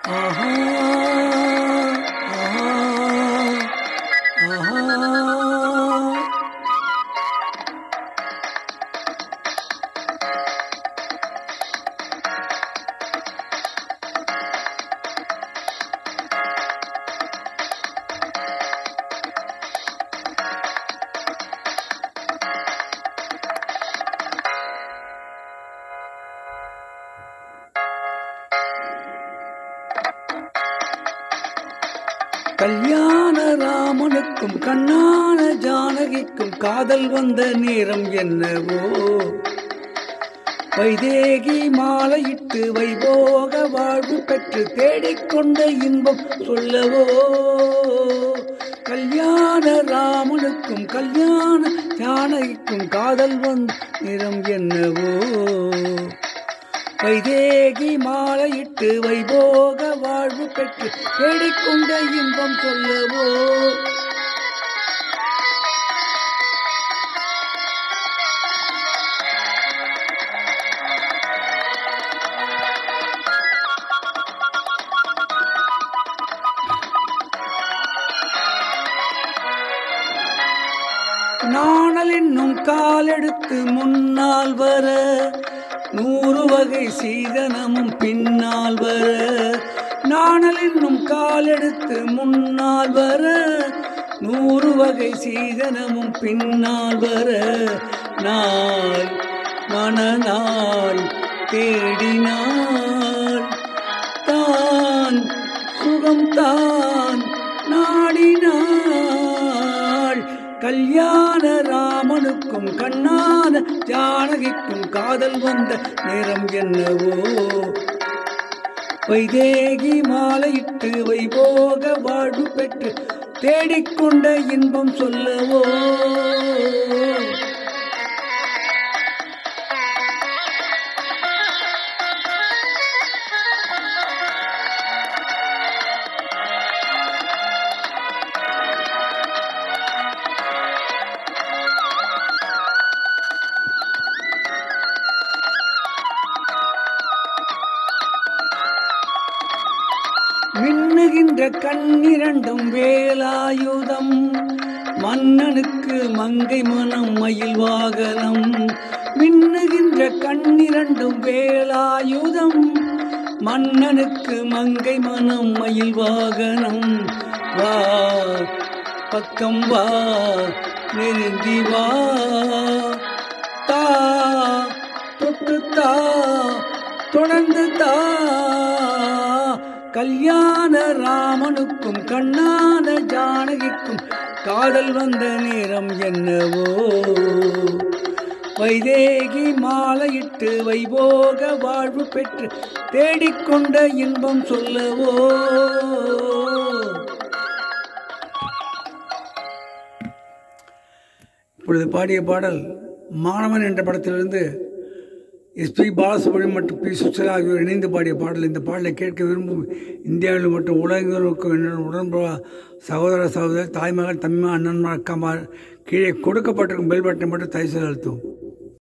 ஆஹா ஆஹா ஆஹா கல்யாண ராமனுக்கும் கண்ணான ஜானகிக்கும் காதல் வந்த நேரம் என்னவோ வைதேகி மாலையிட்டு வைபோக வாழ்வு பெற்று தேடிக்கொண்ட இன்பம் சொல்லவோ கல்யாண ராமனுக்கும் கல்யாண ஜானகிக்கும் காதல் வந்த நேரம் என்னவோ வைதேகி மாலையிட்டு வைபோக வாழ்வு பெற்று தேடிக்கொண்ட இன்பம் சொல்லவோ நாணல் என்னும் காலெடுத்து முன்னால் வர நூறு வகை சீதனமும் பின்னால் வர நாணல் என்னும் காலெடுத்து முன்னால் வர நூறு வகை சீதனமும் பின்னால் வர நாள் மனநாள் தேடினாள் தான் சுகம் தான் நாடினாள் கல்யாண ராமனுக்கும் கண்ணான ஜானகிக்கும் காதல் வந்த நேரம் என்னவோ வைதேகி மாலையிட்டு வைபோக வாழ்வு பெற்று தேடிக்கொண்ட இன்பம் சொல்லவோ மின்னுகின்ற கண்ணிரண்டும் வேலாயுதம் மன்னனுக்கு மங்கை மனம் மயில் வாகனம் மின்னுகின்ற கண்ணிரண்டும் வேலாயுதம் மன்னனுக்கு மங்கை மனம் மயில் வாகனம் வா பக்கம் வா நெருங்கி வா தா தொட்டு தா தொடர்ந்து தா கல்யாண ராமனுக்கும் கண்ணான ஜானகிக்கும் காதல் வந்த நேரம் என்னவோ வைதேகி மாலையிட்டு வைபோக வாழ்வு பெற்று தேடிக்கொண்ட இன்பம் சொல்லவோ இப்பொழுது பாடிய பாடல் மாணவன் என்ற படத்திலிருந்து எஸ்பி பாலசுப்ரமணியம் மற்றும் பி சுசலா ஆகியோர் இணைந்து பாடிய பாடல் இந்த பாடலை கேட்க விரும்பும் இந்தியாவில் மற்றும் உலகிற்கு என்னுடன் உடன்பா சகோதர சகோதரர் தாய்மகள் தம்மா அண்ணன்மார் அக்காமார் கீழே கொடுக்கப்பட்டிருக்கும் பெல் பட்டனை மட்டும் தயவு செய்து அழுத்தவும்